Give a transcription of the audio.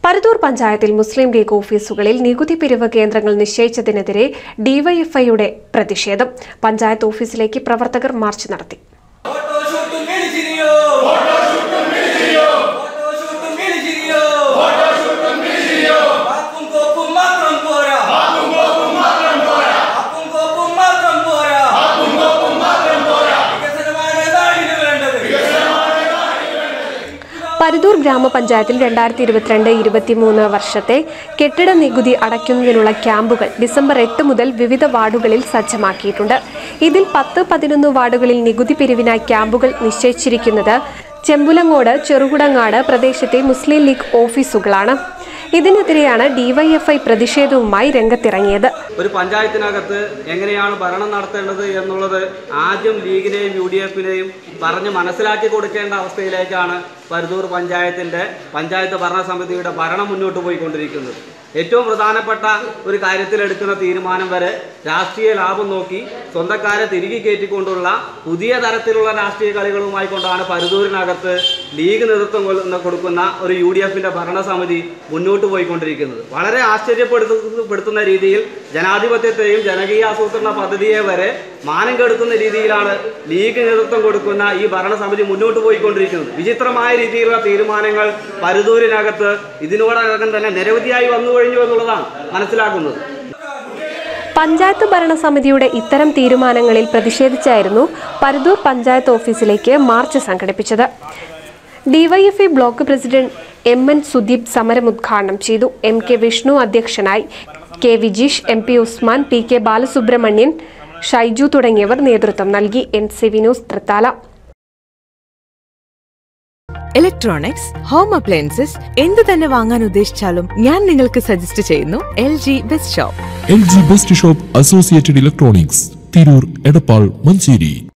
പരുത്തൂർ പഞ്ചായത്തിൽ മുസ്ലിം ലീഗ് ഓഫീസുകളിൽ നികുതി പിരിവ് കേന്ദ്രങ്ങൾ നിശ്ചയിച്ചതിനെതിരെ ഡിവൈഎഫ്ഐയുടെ പ്രതിഷേധം പഞ്ചായത്ത് ഓഫീസിലേക്ക് പ്രവർത്തകർ മാർച്ച് നടത്തി ഫോട്ടോഷൂട്ടും വിളിച്ചിരിയോ ഫോട്ടോഷൂട്ടും വിളിച്ചിരിയോ ഫോട്ടോഷൂട്ടും വിളിച്ചിരിയോ ഫോട്ടോഷൂട്ടും വിളിച്ചിരിയോ വാക്കും കോപ്പും മാത്രം പോരാ വാക്കും കോപ്പും മാത്രം പോരാ വാക്കും കോപ്പും മാത്രം പോരാ വാക്കും കോപ്പും മാത്രം പോരാ വികസനമാണ് നാടിന് വേണ്ടത് പരുതൂർ ഗ്രാമപഞ്ചായത്തിൽ രണ്ടായിരത്തി ഇരുപത്തിരണ്ട് ഇരുപത്തിമൂന്ന് വർഷത്തെ കെട്ടിട നികുതി അടയ്ക്കുന്നതിനുള്ള ക്യാമ്പുകൾ ഡിസംബർ എട്ട് മുതൽ വിവിധ വാർഡുകളിൽ സജ്ജമാക്കിയിട്ടുണ്ട് ഇതിൽ പത്ത് പതിനൊന്ന് വാർഡുകളിൽ നികുതി പിരിവിനായി ക്യാമ്പുകൾ നിശ്ചയിച്ചിരിക്കുന്നത് ചെമ്പുലങ്ങോട് ചെറുകുടങ്ങാട് പ്രദേശത്തെ മുസ്ലിം ലീഗ് ഓഫീസുകളാണ് ഇതിനെതിരെയാണ് ഡിവൈഎഫ്ഐ പ്രതിഷേധവുമായി രംഗത്തിറങ്ങിയത് ഒരു പഞ്ചായത്തിനകത്ത് എങ്ങനെയാണ് ഭരണം നടത്തേണ്ടത് എന്നുള്ളത് ആദ്യം ലീഗിനെയും യു ഡി എഫിനെയും പറഞ്ഞ് മനസ്സിലാക്കി കൊടുക്കേണ്ട അവസ്ഥയിലേക്കാണ് പരുതൂർ പഞ്ചായത്തിൻ്റെ പഞ്ചായത്ത് ഭരണസമിതിയുടെ ഭരണം മുന്നോട്ട് പോയിക്കൊണ്ടിരിക്കുന്നത് ഏറ്റവും പ്രധാനപ്പെട്ട ഒരു കാര്യത്തിലെടുക്കുന്ന തീരുമാനം വരെ രാഷ്ട്രീയ ലാഭം നോക്കി സ്വന്തക്കാരെ തിരികെ കയറ്റിക്കൊണ്ടുള്ള പുതിയ തരത്തിലുള്ള രാഷ്ട്രീയ കളികളുമായി കൊണ്ടാണ് പരുതൂരിനകത്ത് ലീഗ് നേതൃത്വം കൊള്ളുന്ന- കൊടുക്കുന്ന ഒരു യു ഡി എഫിൻ്റെ ഭരണസമിതി മുന്നോട്ട് പോയിക്കൊണ്ടിരിക്കുന്നത് വളരെ ആശ്ചര്യപ്പെടുത്തുന്ന രീതിയിൽ ജനാധിപത്യത്തെയും ജനകീയ ആസൂത്രണ പദ്ധതിയെ വരെ മാനം കെടുത്തുന്ന രീതിയിലാണ് ലീഗ് നേതൃത്വം കൊടുക്കുന്ന ഈ ഭരണസമിതി മുന്നോട്ട് പോയിക്കൊണ്ടിരിക്കുന്നത് വിചിത്രമായ രീതിയിലുള്ള തീരുമാനങ്ങൾ പരുതൂരിനകത്ത് ഇതിനോടകം തന്നെ നിരവധിയായി വന്നു കഴിഞ്ഞു എന്നുള്ളതാണ് മനസ്സിലാക്കുന്നത് പഞ്ചായത്ത് ഭരണസമിതിയുടെ ഇത്തരം തീരുമാനങ്ങളിൽ പ്രതിഷേധിച്ചായിരുന്നു പരുതൂർ പഞ്ചായത്ത് ഓഫീസിലേക്ക് മാർച്ച് സംഘടിപ്പിച്ചത് DYFI block president M N Sudeep സമരം ഉദ്ഘാടനം ചെയ്തു എം കെ വിഷ്ണു അധ്യക്ഷനായി K Vijeesh M P Usman P K Balasubramanian Shaiju തുടങ്ങിയവർ നേതൃത്വം നൽകി N C Vinos Thrithala electronics home appliances എന്ത് തന്നെ വാങ്ങാൻ ഉദ്ദേശിച്ചാലും ഞാൻ നിങ്ങൾക്ക് സജസ്റ്റ് ചെയ്യുന്നു L G best shop L G best shop associated electronics Tirur Edappal Manjeri